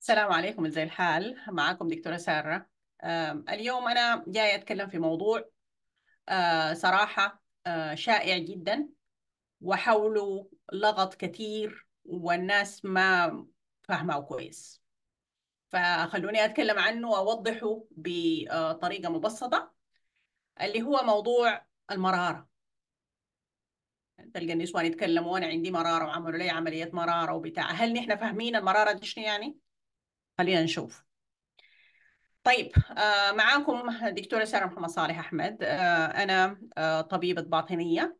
السلام عليكم ازي الحال معكم دكتورة سارة آم، اليوم أنا جاي أتكلم في موضوع آه، صراحة آه، شائع جدا وحوله لغط كثير والناس ما فاهمه كويس فخلوني أتكلم عنه وأوضحه بطريقة مبسطة اللي هو موضوع المرارة تلقى النسوان يتكلموا أنا عندي مرارة وعملوا لي عملية مرارة وبتاع هل نحن فاهمين المرارة دي شنو يعني؟ خلينا نشوف طيب آه معاكم دكتورة سارة محمد صالح أحمد آه أنا آه طبيبة باطنية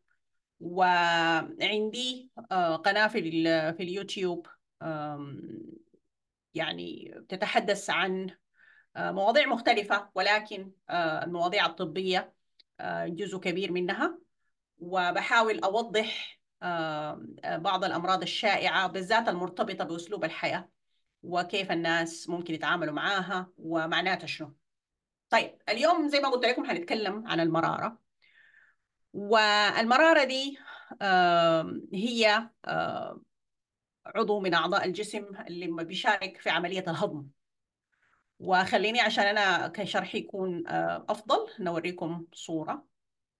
وعندي آه قناة في, ال- في اليوتيوب آم، يعني تتحدث عن آه مواضيع مختلفة ولكن آه المواضيع الطبية آه جزء كبير منها وبحاول أوضح آه بعض الأمراض الشائعة بالذات المرتبطة بأسلوب الحياة وكيف الناس ممكن يتعاملوا معاها ومعناتها شنو طيب اليوم زي ما قلت لكم هنتكلم عن المرارة والمرارة دي آم، هي آم، عضو من أعضاء الجسم اللي ما بيشارك في عملية الهضم وخليني عشان أنا كشرحي يكون آه، أفضل نوريكم صورة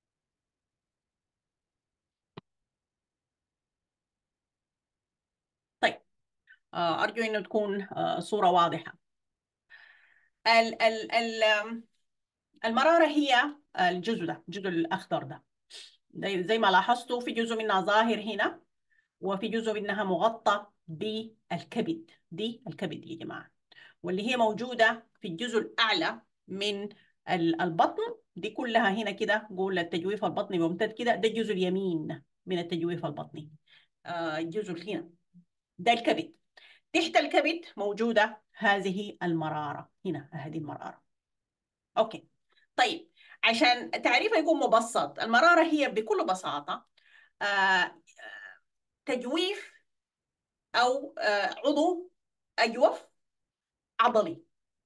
طيب آه، أرجو إنه تكون آه، صورة واضحة ال ال ال آم، المرارة هي الجزء ده الجزء الأخضر ده زي زي ما لاحظتوا في جزء منها ظاهر هنا وفي جزء منها مغطى بالكبد دي الكبد يا جماعة واللي هي موجودة في الجزء الأعلى من ال- البطن دي كلها هنا كده قول التجويف البطني ممتد كده ده الجزء اليمين من التجويف البطني آه الجزء اللي هنا ده الكبد تحت الكبد موجودة هذه المرارة هنا هذه المرارة أوكي طيب عشان تعريفها يكون مبسط المرارة هي بكل بساطة آه تجويف أو آه عضو أجوف عضلي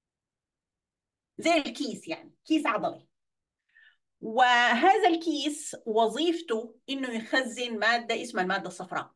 زي الكيس يعني كيس عضلي وهذا الكيس وظيفته انه يخزن ماده اسمها الماده الصفراء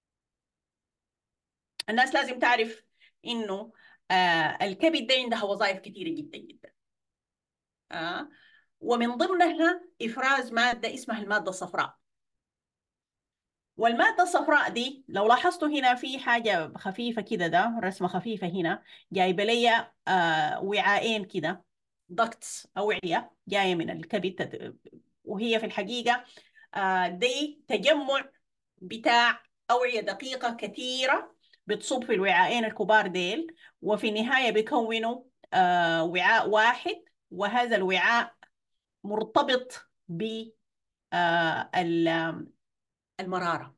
الناس لازم تعرف انه آه الكبد ده عندها وظائف كثيره جدا جدا آه ومن ضمنها افراز ماده اسمها الماده الصفراء والماده الصفراء دي لو لاحظتوا هنا في حاجه خفيفه كده ده رسمه خفيفه هنا جايبه لي آه وعاءين كده ضغط أوعية جاية من الكبد وهي في الحقيقة آه، دي تجمع بتاع أوعية دقيقة كثيرة بتصب في الوعاءين الكبار ديل وفي النهاية بيكونوا آه، وعاء واحد وهذا الوعاء مرتبط بالمرارة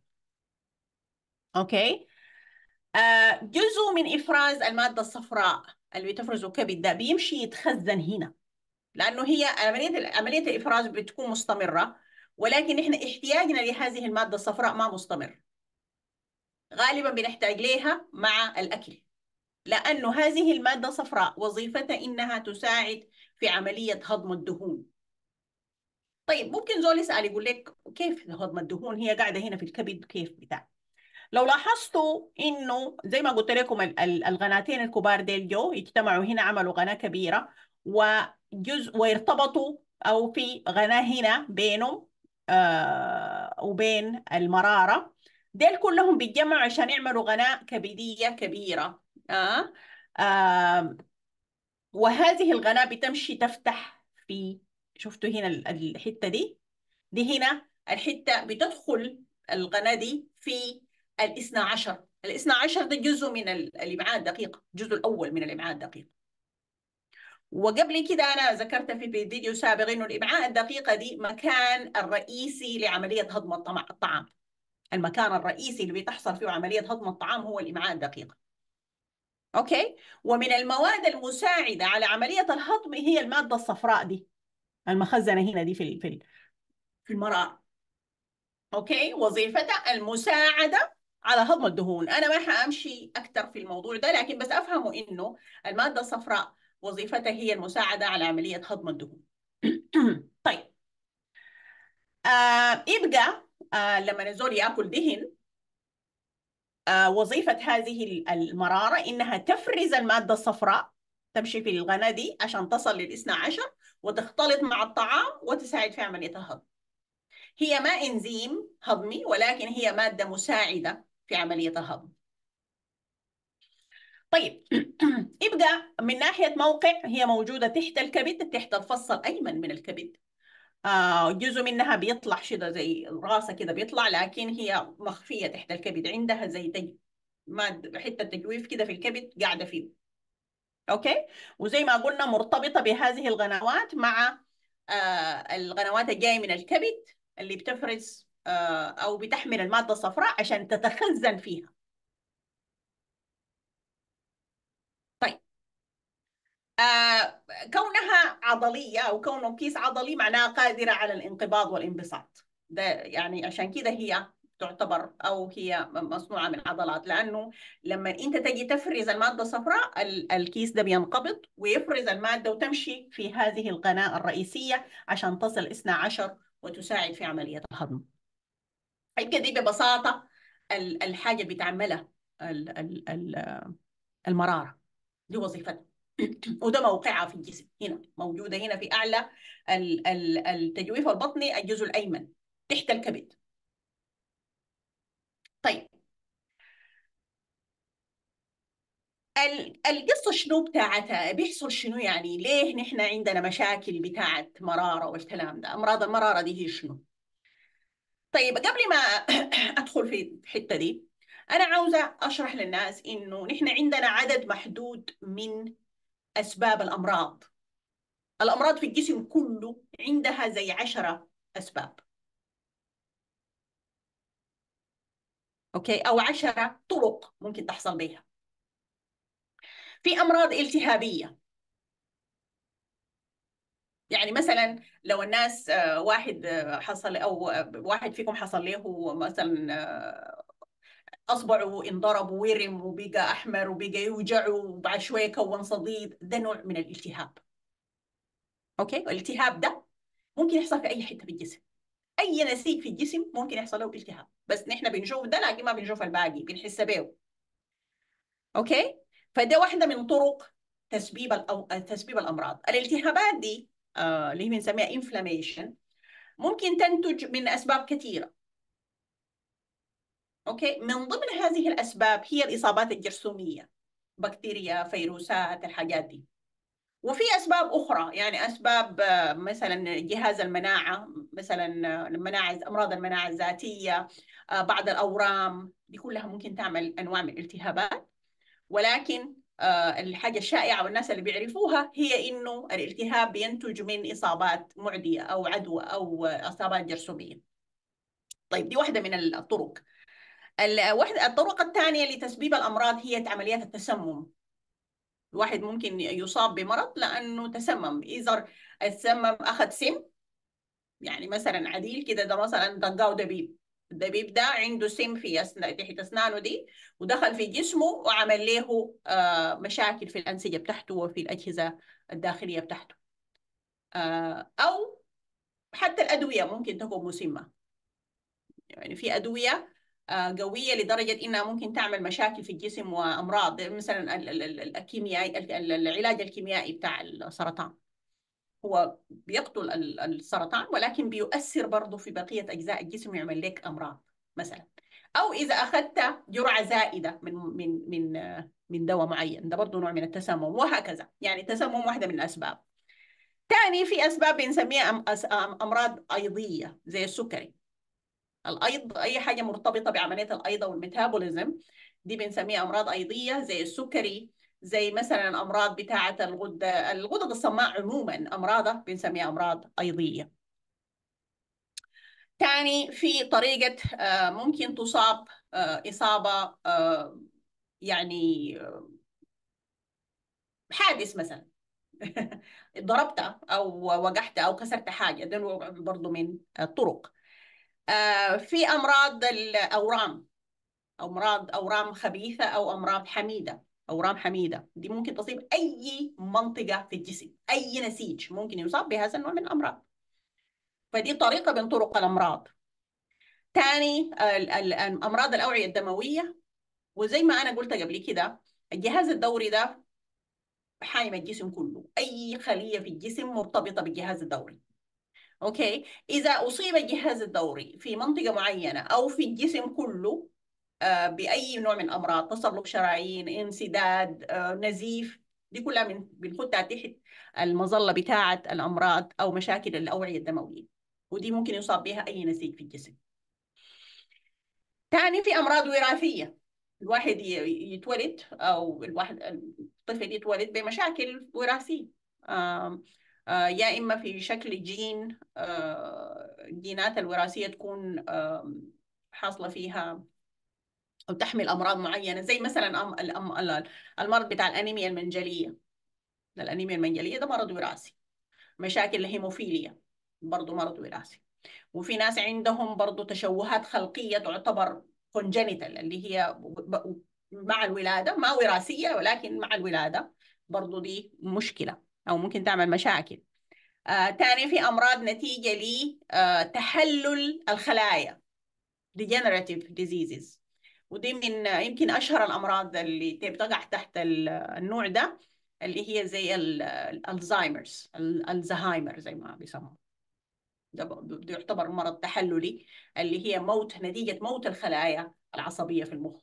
أوكي آه، جزء من إفراز المادة الصفراء اللي بتفرزه الكبد ده بيمشي يتخزن هنا لانه هي عمليه عمليه الافراز بتكون مستمره ولكن احنا احتياجنا لهذه الماده الصفراء ما مستمر غالبا بنحتاج لها مع الاكل لانه هذه الماده الصفراء وظيفتها انها تساعد في عمليه هضم الدهون طيب ممكن زول يسال يقول لك كيف هضم الدهون هي قاعده هنا في الكبد كيف بتاع لو لاحظتوا انه زي ما قلت لكم ال- ال- الغناتين الكبار ديل جو اجتمعوا هنا عملوا غناة كبيرة وجزء وارتبطوا او في غناة هنا بينهم آه وبين المرارة ديل كلهم بيتجمعوا عشان يعملوا غناة كبدية كبيرة آه آه وهذه الغناة بتمشي تفتح في شفتوا هنا ال- الحتة دي دي هنا الحتة بتدخل القناة دي في الاثنى عشر الاثنى عشر ده جزء من ال- الإمعاء الدقيق الجزء الأول من الإمعاء الدقيق وقبل كده أنا ذكرت في فيديو سابق إنه الإمعاء الدقيقة دي مكان الرئيسي لعملية هضم الطمع- الطعام المكان الرئيسي اللي بتحصل فيه عملية هضم الطعام هو الإمعاء الدقيق أوكي ومن المواد المساعدة على عملية الهضم هي المادة الصفراء دي المخزنة هنا دي في ال- في ال- في المرارة اوكي وظيفتها المساعده على هضم الدهون انا ما حامشي اكثر في الموضوع ده لكن بس افهموا انه الماده الصفراء وظيفتها هي المساعده على عمليه هضم الدهون طيب آه يبقى آه لما الزول ياكل دهن آه، وظيفة هذه المرارة إنها تفرز المادة الصفراء تمشي في الغنى دي عشان تصل للاثنى عشر وتختلط مع الطعام وتساعد في عملية الهضم هي ما إنزيم هضمي ولكن هي مادة مساعدة في عملية الهضم طيب يبقى من ناحية موقع هي موجودة تحت الكبد تحت الفص الأيمن من الكبد آه جزء منها بيطلع شده زي راسه كده بيطلع لكن هي مخفية تحت الكبد عندها زي تج... مادة حتة تجويف كده في الكبد قاعدة فيه أوكي وزي ما قلنا مرتبطة بهذه الغنوات مع آه الغنوات الجاية من الكبد اللي بتفرز آه أو بتحمل المادة الصفراء عشان تتخزن فيها طيب آه كونها عضلية أو كونه كيس عضلي معناها قادرة على الانقباض والانبساط ده يعني عشان كده هي تعتبر أو هي مصنوعة من عضلات لأنه لما أنت تجي تفرز المادة الصفراء الكيس ده بينقبض ويفرز المادة وتمشي في هذه القناة الرئيسية عشان تصل 12 وتساعد في عملية الهضم يبقى دي ببساطة الحاجة اللي بتعملها المرارة دي وظيفتها وده موقعها في الجسم هنا موجودة هنا في أعلى التجويف البطني الجزء الأيمن تحت الكبد طيب القصة شنو بتاعتها بيحصل شنو يعني ليه نحن عندنا مشاكل بتاعت مرارة والكلام ده أمراض المرارة دي هي شنو طيب قبل ما أدخل في الحتة دي أنا عاوزة أشرح للناس إنه نحن عندنا عدد محدود من أسباب الأمراض الأمراض في الجسم كله عندها زي عشرة أسباب أوكي أو عشرة طرق ممكن تحصل بها في أمراض التهابية يعني مثلا لو الناس واحد حصل أو واحد فيكم حصل له مثلا اصبعه انضرب وورم وبقى احمر وبقى يوجعه وبعد شويه كون صديد ده نوع من الالتهاب اوكي الالتهاب ده ممكن يحصل في اي حته في الجسم اي نسيج في الجسم ممكن يحصل له التهاب بس نحن بنشوف ده لكن ما بنشوف الباقي بنحس به اوكي فده واحده من طرق تسبيب أو تسبيب الامراض الالتهابات دي آه اللي بنسميها انفلاميشن ممكن تنتج من اسباب كثيره اوكي من ضمن هذه الاسباب هي الاصابات الجرثوميه بكتيريا فيروسات الحاجات دي وفي اسباب اخرى يعني اسباب مثلا جهاز المناعه مثلا المناعه امراض المناعه الذاتيه بعض الاورام دي كلها ممكن تعمل انواع من الالتهابات ولكن الحاجة الشائعة والناس اللي بيعرفوها هي إنه الالتهاب بينتج من إصابات معدية أو عدوى أو إصابات جرثومية. طيب دي واحدة من الطرق. الوحدة الطرق الثانية لتسبيب الأمراض هي عمليات التسمم الواحد ممكن يصاب بمرض لأنه تسمم إذا السمم أخذ سم يعني مثلا عديل كده ده مثلا دقاه دبيب الدبيب ده عنده سم في أسنان تحت أسنانه دي ودخل في جسمه وعمل له آه مشاكل في الأنسجة بتاعته وفي الأجهزة الداخلية بتاعته آه أو حتى الأدوية ممكن تكون مسمة يعني في أدوية قوية لدرجة إنها ممكن تعمل مشاكل في الجسم وأمراض مثلا الكيميائي العلاج الكيميائي بتاع السرطان هو بيقتل السرطان ولكن بيؤثر برضه في بقية أجزاء الجسم ويعمل لك أمراض مثلا أو إذا أخذت جرعة زائدة من من من من دواء معين ده برضه نوع من التسمم وهكذا يعني التسمم واحدة من الأسباب ثاني في أسباب بنسميها أمراض أيضية زي السكري الايض اي حاجه مرتبطه بعمليه الايض او الميتابوليزم دي بنسميها امراض ايضيه زي السكري زي مثلا امراض بتاعه الغده الغدد الصماء عموما امراضها بنسميها امراض ايضيه تاني في طريقة ممكن تصاب إصابة يعني حادث مثلا ضربت أو وقحت أو كسرت حاجة ده برضو من الطرق في امراض الاورام امراض اورام خبيثه او امراض حميده اورام حميده دي ممكن تصيب اي منطقه في الجسم اي نسيج ممكن يصاب بهذا النوع من الامراض فدي طريقه من طرق الامراض ثاني امراض الاوعيه الدمويه وزي ما انا قلت قبل كده الجهاز الدوري ده حايم الجسم كله اي خليه في الجسم مرتبطه بالجهاز الدوري اوكي اذا اصيب الجهاز الدوري في منطقه معينه او في الجسم كله آه، باي نوع من الامراض تصلب شرايين انسداد آه، نزيف دي كلها من بنحطها تحت المظله بتاعه الامراض او مشاكل الاوعيه الدمويه ودي ممكن يصاب بها اي نسيج في الجسم تاني في امراض وراثيه الواحد يتولد او الواحد الطفل يتولد بمشاكل وراثيه يا اما في شكل جين الجينات الوراثيه تكون حاصله فيها او تحمل امراض معينه زي مثلا المرض بتاع الانيميا المنجليه الانيميا المنجليه ده مرض وراثي مشاكل الهيموفيليا برضه مرض وراثي وفي ناس عندهم برضه تشوهات خلقيه تعتبر كونجنتال اللي هي مع الولاده ما وراثيه ولكن مع الولاده برضه دي مشكله او ممكن تعمل مشاكل آه، تاني في امراض نتيجه لتحلل آه، الخلايا degenerative diseases ودي من يمكن اشهر الامراض اللي بتقع تحت النوع ده اللي هي زي الزهايمرز الزهايمر زي ما بيسموه ده يعتبر مرض تحللي اللي هي موت نتيجة موت الخلايا العصبية في المخ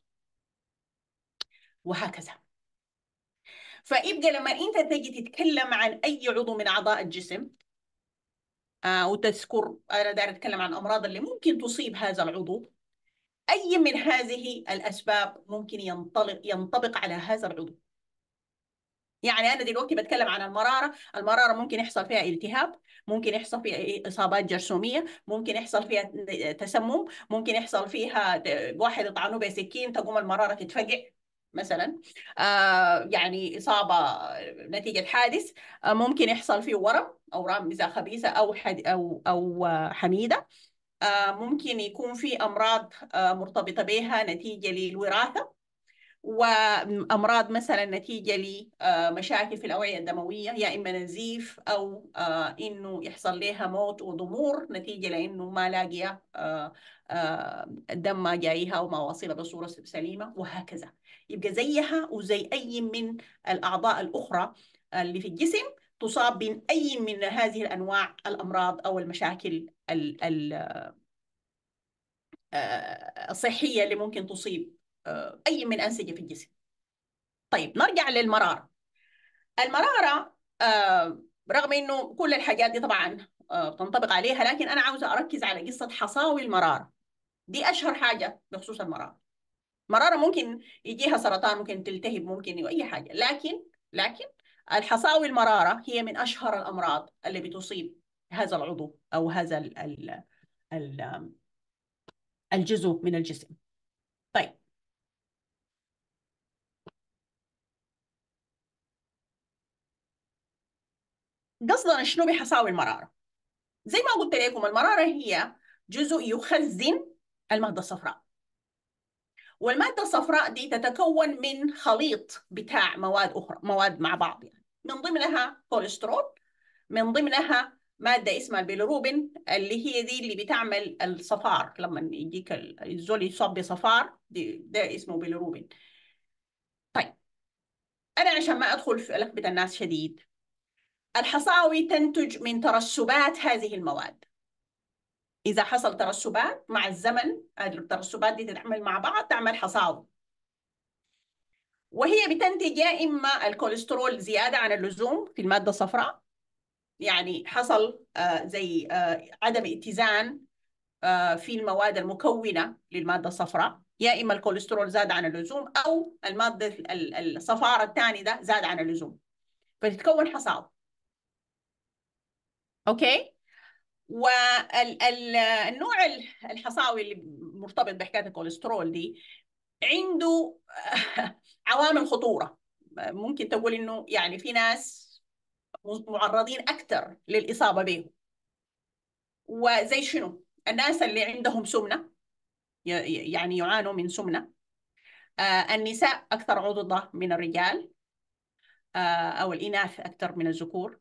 وهكذا فيبقى لما انت تجي تتكلم عن اي عضو من اعضاء الجسم آه وتذكر انا داير اتكلم عن الامراض اللي ممكن تصيب هذا العضو اي من هذه الاسباب ممكن ينطلق ينطبق على هذا العضو يعني انا دلوقتي بتكلم عن المراره المراره ممكن يحصل فيها التهاب ممكن يحصل فيها اصابات جرثوميه ممكن يحصل فيها تسمم ممكن يحصل فيها واحد يطعنه بسكين تقوم المراره تتفقع مثلا آه يعني اصابه نتيجه حادث آه ممكن يحصل فيه ورم او رامزه خبيثه او حد او او حميده آه ممكن يكون في امراض آه مرتبطه بها نتيجه للوراثه وامراض مثلا نتيجه لمشاكل في الاوعيه الدمويه يا اما نزيف او آه، انه يحصل لها موت وضمور نتيجه لانه ما لاقيه آه، آه، دم ما جايها وما واصله بصوره سليمه وهكذا يبقى زيها وزي اي من الاعضاء الاخرى اللي في الجسم تصاب من اي من هذه الانواع الامراض او المشاكل الصحيه اللي ممكن تصيب آه، أي من أنسجة في الجسم طيب نرجع للمرارة المرارة آه، رغم إنه كل الحاجات دي طبعا آه، تنطبق عليها لكن أنا عاوزة أركز على قصة حصاوي المرارة دي أشهر حاجة بخصوص المرارة مرارة ممكن يجيها سرطان ممكن تلتهب ممكن أي حاجة لكن لكن الحصاوي المرارة هي من أشهر الأمراض اللي بتصيب هذا العضو أو هذا ال ال الجزء من الجسم طيب قصدنا شنو بحصاوي المرارة زي ما قلت لكم المرارة هي جزء يخزن المادة الصفراء والمادة الصفراء دي تتكون من خليط بتاع مواد أخرى مواد مع بعض يعني من ضمنها كوليسترول من ضمنها مادة اسمها البيلروبين اللي هي دي اللي بتعمل الصفار لما يجيك الزول يصاب بصفار ده اسمه بيلروبين طيب أنا عشان ما أدخل في لخبة الناس شديد الحصاوي تنتج من ترسبات هذه المواد إذا حصل ترسبات مع الزمن الترسبات دي تتعمل مع بعض تعمل حصاوي وهي بتنتج يا إما الكوليسترول زيادة عن اللزوم في المادة الصفراء يعني حصل آه زي آه عدم اتزان آه في المواد المكونة للمادة الصفراء يا إما الكوليسترول زاد عن اللزوم أو المادة الصفار الثاني ده زاد عن اللزوم فتتكون حصاوي اوكي والنوع الحصاوي اللي مرتبط بحكايه الكوليسترول دي عنده عوامل خطوره ممكن تقول انه يعني في ناس معرضين اكثر للاصابه به وزي شنو الناس اللي عندهم سمنه يعني يعانوا من سمنه آه، النساء اكثر عضضه من الرجال آه، او الاناث اكثر من الذكور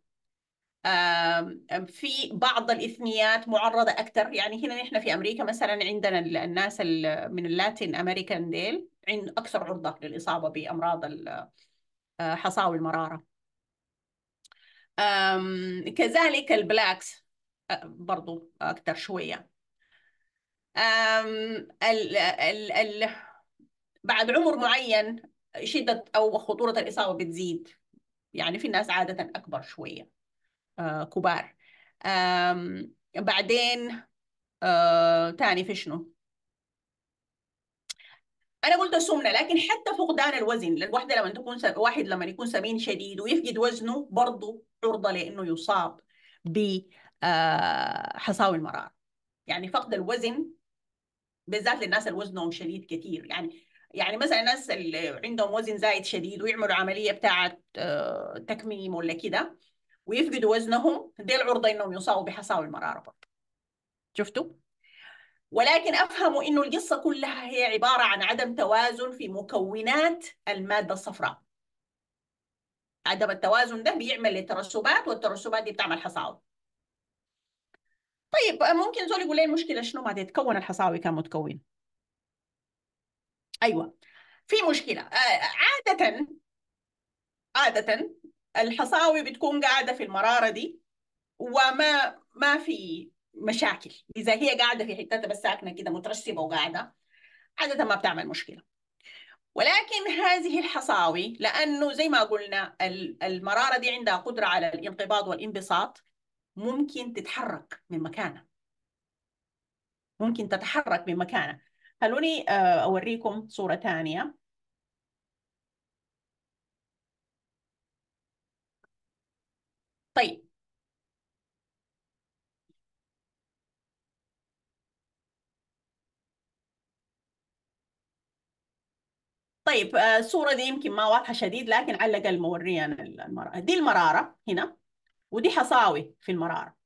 في بعض الاثنيات معرضه اكثر يعني هنا نحن في امريكا مثلا عندنا الناس من اللاتين امريكان ديل عند أكثر عرضة للإصابة بأمراض حصاوي المرارة كذلك البلاكس برضو أكثر شوية ال ال ال بعد عمر معين شدة أو خطورة الإصابة بتزيد يعني في الناس عادة أكبر شوية آه كبار بعدين آه تاني في شنو انا قلت السمنه لكن حتى فقدان الوزن الواحده لما تكون س... واحد لما يكون سمين شديد ويفقد وزنه برضه عرضه لانه يصاب ب آه حصاوي المرار يعني فقد الوزن بالذات للناس اللي وزنهم شديد كثير يعني يعني مثلا الناس اللي عندهم وزن زايد شديد ويعملوا عمليه بتاعه آه تكميم ولا كده ويفقدوا وزنهم دي العرضه انهم يصابوا بحصاوي المراره برضه شفتوا ولكن افهموا انه القصه كلها هي عباره عن عدم توازن في مكونات الماده الصفراء عدم التوازن ده بيعمل للترسبات والترسبات دي بتعمل حصاوي طيب ممكن زول يقول لي المشكله شنو ما تتكون الحصاوي كم متكون ايوه في مشكله عاده عاده الحصاوي بتكون قاعده في المراره دي وما ما في مشاكل اذا هي قاعده في حتتها بس ساكنه كده مترسبه وقاعده عاده ما بتعمل مشكله ولكن هذه الحصاوي لانه زي ما قلنا المراره دي عندها قدره على الانقباض والانبساط ممكن تتحرك من مكانها ممكن تتحرك من مكانها خلوني اوريكم صوره ثانيه طيب طيب الصورة دي يمكن ما واضحة شديد لكن علق المورينا المرارة دي المرارة هنا ودي حصاوي في المرارة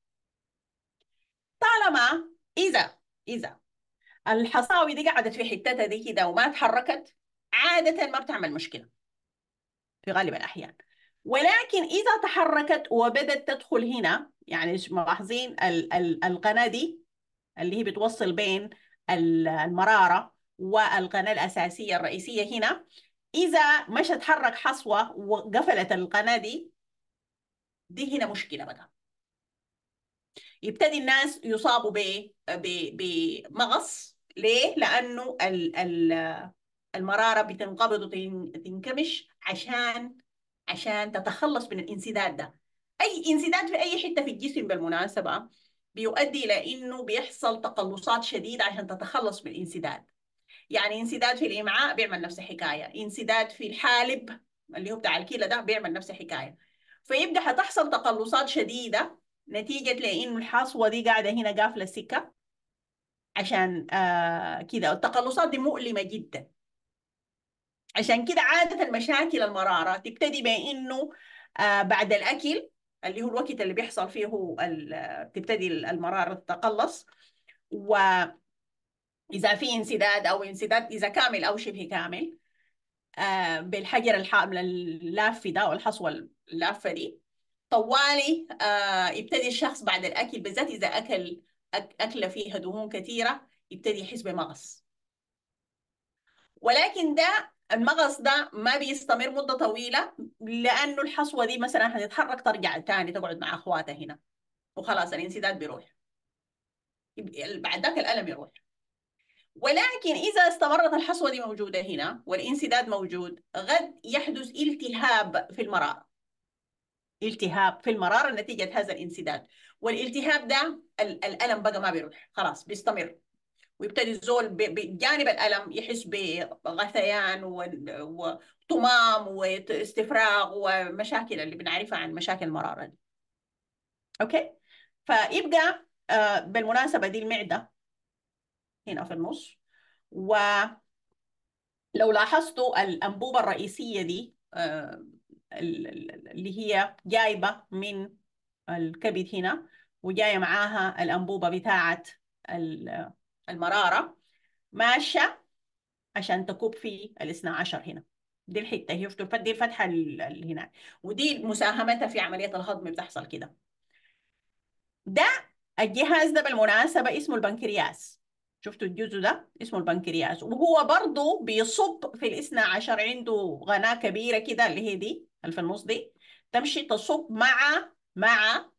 طالما إذا إذا الحصاوي دي قعدت في حتتها دي كده وما تحركت عادة ما بتعمل مشكلة في غالب الأحيان ولكن إذا تحركت وبدت تدخل هنا يعني ملاحظين القناة دي اللي هي بتوصل بين المرارة والقناة الأساسية الرئيسية هنا إذا مش تحرك حصوة وقفلت القناة دي دي هنا مشكلة بقى يبتدي الناس يصابوا بمغص ليه؟ لأنه ال ال المرارة بتنقبض وتنكمش عشان عشان تتخلص من الانسداد ده أي انسداد في أي حتة في الجسم بالمناسبة بيؤدي إلى إنه بيحصل تقلصات شديدة عشان تتخلص من الانسداد يعني انسداد في الامعاء بيعمل نفس الحكايه انسداد في الحالب اللي هو بتاع الكلى ده بيعمل نفس الحكايه فيبقى حتحصل تقلصات شديده نتيجه لانه الحصوه دي قاعده هنا قافله السكه عشان آه كده التقلصات دي مؤلمه جدا عشان كده عاده مشاكل المراره تبتدي بانه آه بعد الاكل اللي هو الوقت اللي بيحصل فيه تبتدي المراره تتقلص و إذا في انسداد أو انسداد إذا كامل أو شبه كامل آه بالحجر الحامل اللافة ده أو الحصوة اللافة دي طوالي آه يبتدي الشخص بعد الأكل بالذات إذا أكل أكلة فيها دهون كثيرة يبتدي يحس بمغص ولكن ده المغص ده ما بيستمر مدة طويلة لأنه الحصوة دي مثلا هتتحرك ترجع تاني تقعد مع أخواتها هنا وخلاص الانسداد بيروح بعد ذاك الألم يروح ولكن إذا استمرت الحصوة دي موجودة هنا والانسداد موجود غد يحدث التهاب في المرارة التهاب في المرارة نتيجة هذا الانسداد والالتهاب ده الألم بقى ما بيروح خلاص بيستمر ويبتدي الزول بجانب الألم يحس بغثيان وطمام واستفراغ ومشاكل اللي بنعرفها عن مشاكل المرارة دي أوكي فيبقى آه بالمناسبة دي المعدة هنا في النص ولو لاحظتوا الأنبوبة الرئيسية دي اللي هي جايبة من الكبد هنا وجاية معاها الأنبوبة بتاعة المرارة ماشية عشان تكب في الاثنى عشر هنا دي الحتة هي دي الفتحة اللي هنا ودي مساهمتها في عملية الهضم بتحصل كده ده الجهاز ده بالمناسبة اسمه البنكرياس شفتوا الجزء ده اسمه البنكرياس وهو برضه بيصب في الاثنى عشر عنده قناة كبيرة كده اللي هي دي اللي في النص دي تمشي تصب مع مع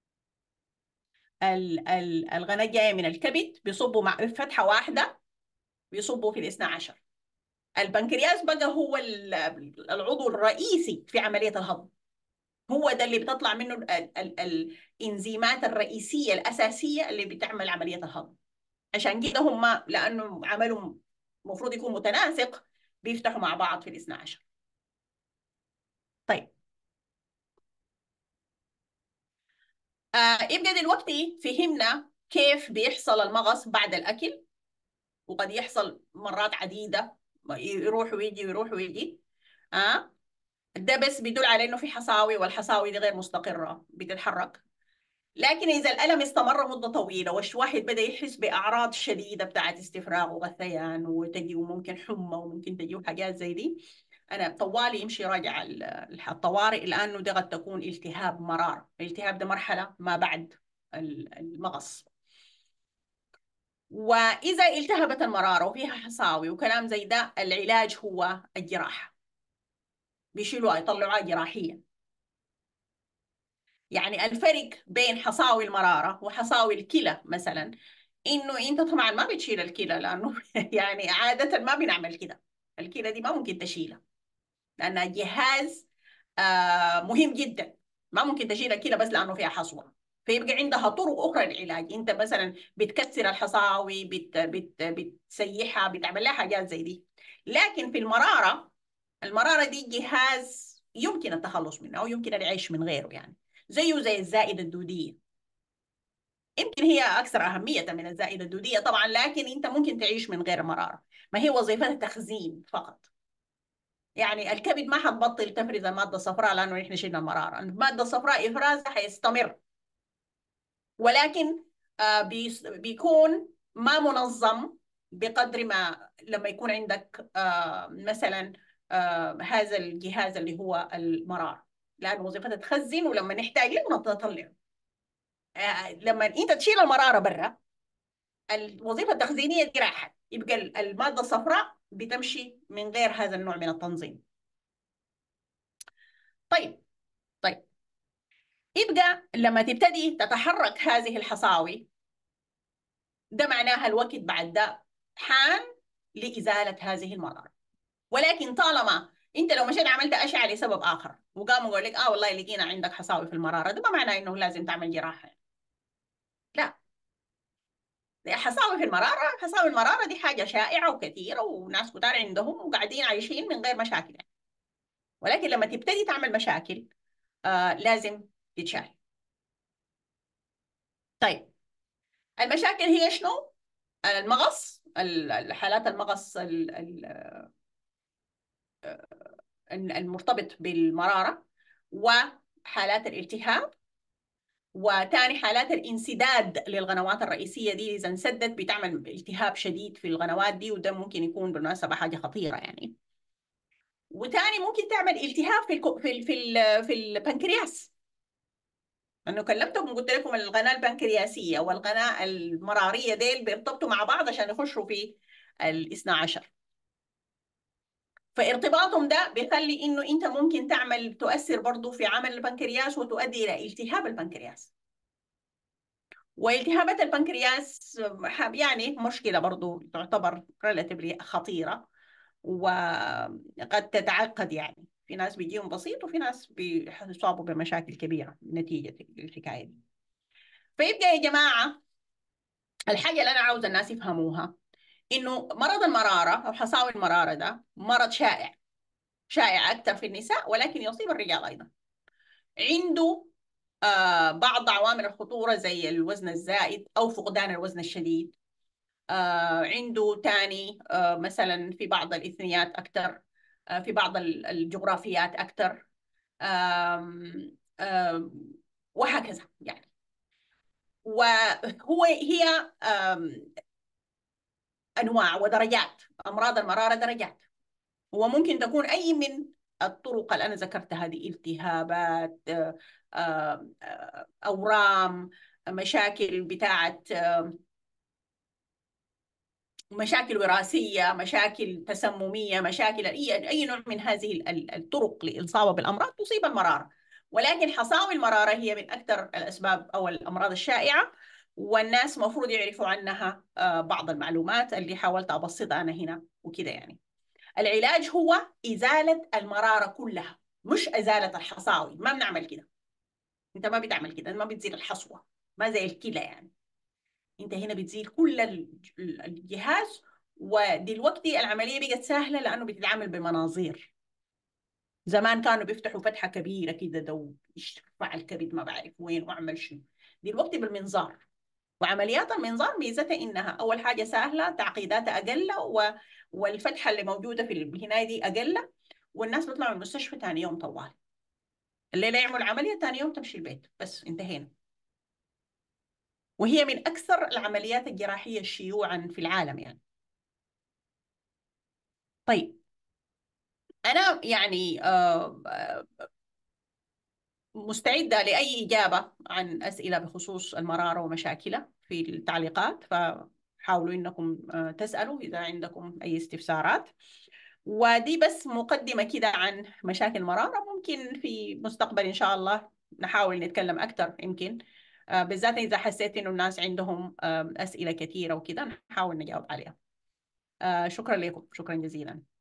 ال ال الغناة جاية من الكبد بيصبوا مع فتحة واحدة بيصبوا في الاثنى عشر البنكرياس بقى هو العضو الرئيسي في عملية الهضم هو ده اللي بتطلع منه ال ال الانزيمات الرئيسية الأساسية اللي بتعمل عملية الهضم عشان كده هم لأنه عملهم المفروض يكون متناسق بيفتحوا مع بعض في الاثنى عشر طيب آه يبقى دلوقتي فهمنا كيف بيحصل المغص بعد الأكل وقد يحصل مرات عديدة يروح ويجي ويروح ويجي آه ده بس بيدل على انه في حصاوي والحصاوي دي غير مستقرة بتتحرك لكن إذا الألم استمر مدة طويلة والواحد بدأ يحس بأعراض شديدة بتاعت استفراغ وغثيان وتجي وممكن حمى وممكن تجي حاجات زي دي أنا طوالي يمشي راجع الطوارئ لأنه ده قد تكون التهاب مرار الالتهاب ده مرحلة ما بعد المغص وإذا التهبت المرارة وفيها حصاوي وكلام زي ده العلاج هو الجراحة بيشيلوها يطلعوها جراحيا يعني الفرق بين حصاوي المرارة وحصاوي الكلى مثلا إنه أنت طبعا ما بتشيل الكلى لأنه يعني عادة ما بنعمل كده الكلى دي ما ممكن تشيلها لأنها جهاز آه مهم جدا ما ممكن تشيل الكلى بس لأنه فيها حصوة فيبقى عندها طرق أخرى للعلاج أنت مثلا بتكسر الحصاوي بت بت بتسيحها بتعمل لها حاجات زي دي لكن في المرارة المرارة دي جهاز يمكن التخلص منه أو يمكن العيش من غيره يعني زيه زي الزائدة الدودية يمكن هي أكثر أهمية من الزائدة الدودية طبعا لكن أنت ممكن تعيش من غير مرارة ما هي وظيفتها تخزين فقط يعني الكبد ما حتبطل تفرز المادة الصفراء لأنه نحن شلنا المرارة المادة الصفراء إفرازها حيستمر ولكن آه بيكون ما منظم بقدر ما لما يكون عندك آه مثلا آه هذا الجهاز اللي هو المرار لأنه وظيفتها تخزن ولما نحتاج له نطلع لما انت تشيل المراره برا الوظيفه التخزينيه دي راحت يبقى الماده الصفراء بتمشي من غير هذا النوع من التنظيم طيب طيب يبقى لما تبتدي تتحرك هذه الحصاوي ده معناها الوقت بعد ده حان لإزالة هذه المرارة ولكن طالما انت لو مشيت عملت اشعه لسبب اخر وقاموا يقول لك اه والله لقينا عندك حصاوي في المراره ده ما معناه انه لازم تعمل جراحه لا حصاوي في المراره حصاوي المراره دي حاجه شائعه وكثيره وناس كتار عندهم وقاعدين عايشين من غير مشاكل يعني. ولكن لما تبتدي تعمل مشاكل آه لازم تتشال طيب المشاكل هي شنو؟ المغص الحالات المغص المرتبط بالمرارة وحالات الالتهاب وثاني حالات الانسداد للغنوات الرئيسية دي إذا انسدت بتعمل التهاب شديد في الغنوات دي وده ممكن يكون بالمناسبة حاجة خطيرة يعني وثاني ممكن تعمل التهاب في ال في ال في, ال في البنكرياس انه كلمتكم قلت لكم الغناة البنكرياسية والغناة المرارية ديل بيرتبطوا مع بعض عشان يخشوا في الاثنى عشر فارتباطهم ده بيخلي انه انت ممكن تعمل تؤثر برضه في عمل البنكرياس وتؤدي الى التهاب البنكرياس والتهابات البنكرياس يعني مشكله برضه تعتبر ريلاتيفلي خطيره وقد تتعقد يعني في ناس بيجيهم بسيط وفي ناس بيصابوا بمشاكل كبيره نتيجه الحكايه دي فيبقى يا جماعه الحاجه اللي انا عاوزه الناس يفهموها انه مرض المراره او حصاوي المراره ده مرض شائع شائع اكثر في النساء ولكن يصيب الرجال ايضا عنده آه بعض عوامل الخطوره زي الوزن الزائد او فقدان الوزن الشديد آه عنده ثاني آه مثلا في بعض الاثنيات اكثر آه في بعض الجغرافيات اكثر وهكذا يعني وهو هي انواع ودرجات امراض المراره درجات وممكن تكون اي من الطرق اللي انا ذكرتها هذه التهابات آه، آه، اورام مشاكل بتاعه مشاكل وراثية مشاكل تسممية مشاكل أي أي نوع من هذه الطرق للإصابة بالأمراض تصيب المرارة ولكن حصاوي المرارة هي من أكثر الأسباب أو الأمراض الشائعة والناس مفروض يعرفوا عنها آه، بعض المعلومات اللي حاولت أبسطها أنا هنا وكده يعني العلاج هو إزالة المرارة كلها مش إزالة الحصاوي ما بنعمل كده أنت ما بتعمل كده ما بتزيل الحصوة ما زي الكلى يعني أنت هنا بتزيل كل الجهاز ودلوقتي العملية بقت سهلة لأنه بتتعامل بمناظير زمان كانوا بيفتحوا فتحة كبيرة كده ده يشفع الكبد ما بعرف وين واعمل شنو دلوقتي بالمنظار وعمليات المنظار ميزتها انها اول حاجه سهله تعقيداتها اقل و... والفتحه اللي موجوده في الهنايه دي اقل والناس بيطلعوا من المستشفى ثاني يوم طوال الليله يعمل عمليه ثاني يوم تمشي البيت بس انتهينا وهي من اكثر العمليات الجراحيه شيوعا في العالم يعني طيب انا يعني آه، آه، مستعدة لأي إجابة عن أسئلة بخصوص المرارة ومشاكلها في التعليقات فحاولوا إنكم آه، تسألوا إذا عندكم أي استفسارات ودي بس مقدمة كده عن مشاكل المرارة ممكن في مستقبل إن شاء الله نحاول نتكلم أكثر يمكن بالذات إذا حسيت إنه الناس عندهم أسئلة كثيرة وكده نحاول نجاوب عليها شكرا لكم شكرا جزيلا